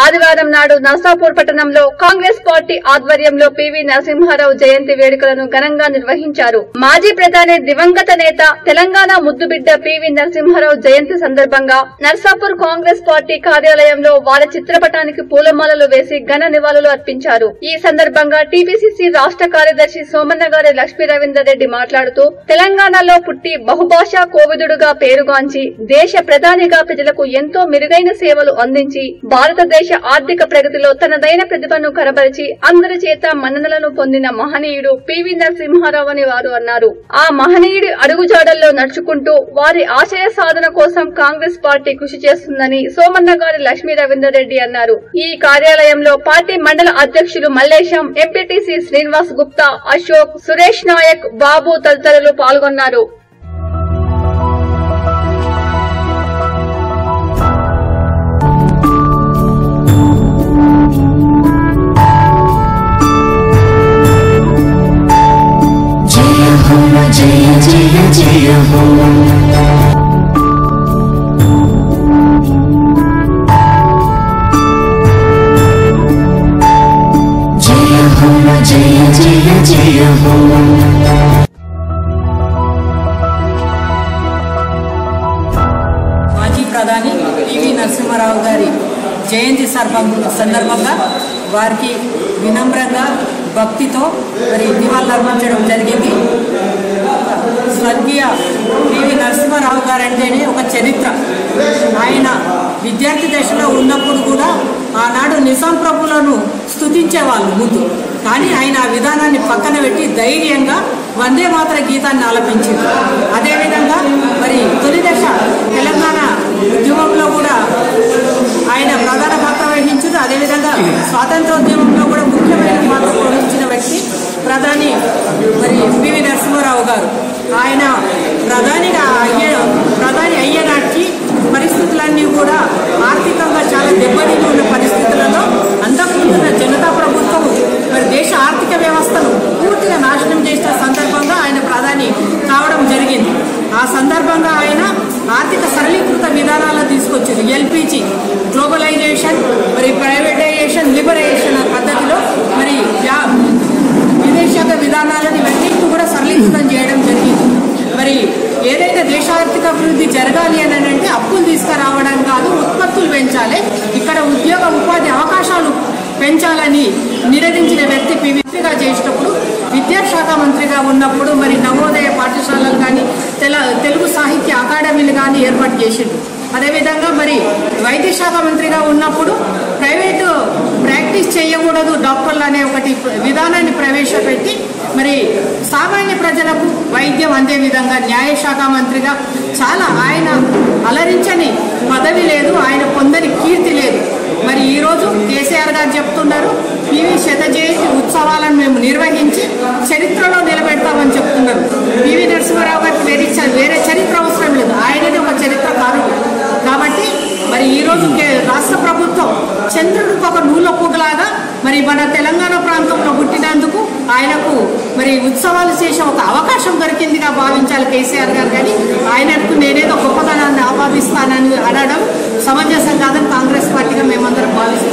ఆదివారం నాడు నర్సాపూర్ పట్టణంలో కాంగ్రెస్ పార్టీ ఆధ్వర్యంలో పివి నరసింహారావు జయంతి వేడుకలను ఘనంగా నిర్వహించారు మాజీ ప్రధాని దివంగత నేత తెలంగాణ ముద్దుబిడ్డ పివి నరసింహారావు జయంతి సందర్భంగా నర్సాపూర్ కాంగ్రెస్ పార్టీ కార్యాలయంలో వారి చిత్రపటానికి పూలమాలలు వేసి ఘన నివాళులు అర్పించారు ఈ సందర్భంగా టీపీసీసీ రాష్ట్ర కార్యదర్శి సోమన్న గారి లక్ష్మీ రవీందర్ రెడ్డి మాట్లాడుతూ తెలంగాణలో పుట్టి బహుభాషా కోవిదుడుగా పేరుగాంచి దేశ ప్రధానిగా ప్రజలకు ఎంతో మెరుగైన సేవలు అందించి భారతదేశ ఆర్థిక ప్రగతిలో తనదైన ప్రతిభను కనబరిచి అందరి చేత మన్ననలను పొందిన మహనీయుడు పివి నరసింహారావు అని వారు అన్నారు ఆ మహనీయుడి అడుగుజాడల్లో నడుచుకుంటూ వారి ఆశయ సాధన కోసం కాంగ్రెస్ పార్టీ కృషి చేస్తుందని సోమన్న గారి లక్ష్మీ రవీందర్ రెడ్డి అన్నారు ఈ కార్యాలయంలో పార్టీ మండల అధ్యక్షులు మల్లేశం ఎంపీటీసీ శ్రీనివాస్ గుప్తా అశోక్ సురేష్ నాయక్ బాబు తదితరులు పాల్గొన్నారు జయ హో జయ జయ జయ హో జయ హో జయ జయ జయ హో మాజీ ప్రధాని పివి నరసింహారావు గారి జయంతి సర్భం- సందర్భంగా వారికి వినమ్రంగా భక్తితో మరి నివాళులర్పించడం జరిగింది స్వర్గీయ పివి నరసింహారావు గారు అంటేనే ఒక చరిత్ర ఆయన విద్యార్థి దశలో ఉన్నప్పుడు కూడా ఆనాడు నిజాం ప్రభులను స్తుతించేవాళ్ళు ముందు కానీ ఆయన ఆ విధానాన్ని పక్కన పెట్టి ధైర్యంగా వందే మాత్ర గీతాన్ని ఆలపించింది అదేవిధంగా మరి తొలి దశ తెలంగాణ ఉద్యమంలో కూడా ఆయన ప్రధాన పాత్ర వహించారు అదేవిధంగా స్వాతంత్రోద్యమంలో కూడా ముఖ్యమైన పాత్ర వహించిన వ్యక్తి ప్రధాని మరి పివి నరసింహారావు గారు ఆయన ప్రధానిగా అయ్యే ప్రధాని అయ్యేనాటికి పరిస్థితులన్నీ కూడా ఆర్థికంగా చాలా దెబ్బతిని ఉన్న పరిస్థితులలో అంతకుముందున్న జనతా ప్రభుత్వం మరి దేశ ఆర్థిక వ్యవస్థను పూర్తిగా నాశనం చేసిన సందర్భంగా ఆయన ప్రధాని కావడం జరిగింది ఆ సందర్భంగా ఆయన ఆర్థిక సరళీకృత విధానాలను తీసుకొచ్చారు ఎల్పిజి గ్లోబలైజేషన్ మరి ప్రైవేటైజేషన్ లిబరైజేషన్ పద్ధతిలో మరి వ్యా- విదేశాంగ విధానాలను ఇవన్నింటినీ కూడా సరళీకృతం చేయడం జరిగింది మరి ఏదైతే దేశార్థిక అభివృద్ధి జరగాలి అని అంటే అప్పులు తీసుకురావడం కాదు ఉత్పత్తులు పెంచాలి ఇక్కడ ఉద్యోగ ఉపాధి అవకాశాలు పెంచాలని నిరదించిన వ్యక్తి పివిగా చేసినప్పుడు విద్యాశాఖ మంత్రిగా ఉన్నప్పుడు మరి నవోదయ పాఠశాలలు కానీ తెల తెలుగు సాహిత్య అకాడమీలు కానీ ఏర్పాటు చేసిండు అదేవిధంగా మరి వైద్య శాఖ మంత్రిగా ఉన్నప్పుడు ప్రైవేటు ప్రాక్టీస్ చేయకూడదు డాక్టర్లు అనే ఒకటి విధానాన్ని ప్రవేశపెట్టి మరి సామాన్య ప్రజలకు వైద్యం అందే విధంగా న్యాయశాఖ మంత్రిగా చాలా ఆయన అలరించని పదవి లేదు ఆయన పొందని కీర్తి లేదు మరి ఈరోజు కేసీఆర్ గారు చెప్తున్నారు పివి శత జయంతి ఉత్సవాలను మేము నిర్వహించి చరిత్రలో నిలబెడతామని చెప్తున్నారు పివి నరసింహారావు గారికి వేరే చ- వేరే చరిత్ర అవసరం లేదు ఆయనది ఒక చరిత్రకారుడు కాబట్టి మరి ఈరోజు కే- రాష్ట్ర ప్రభుత్వం చంద్రుడికి ఒక నూల పుగలాగా మరి మన తెలంగాణ ప్రాంతంలో పుట్టినందుకు ఆయనకు మరి ఉత్సవాలు చేసే ఒక అవకాశం దొరికిందిగా భావించాలి కేసీఆర్ గారు కానీ ఆయనకు నేనేదో గొప్పతనాన్ని ఆపాదిస్తానని అనడం సమంజసం కాదని కాంగ్రెస్ పార్టీగా మేమందరం భావిస్తున్నాం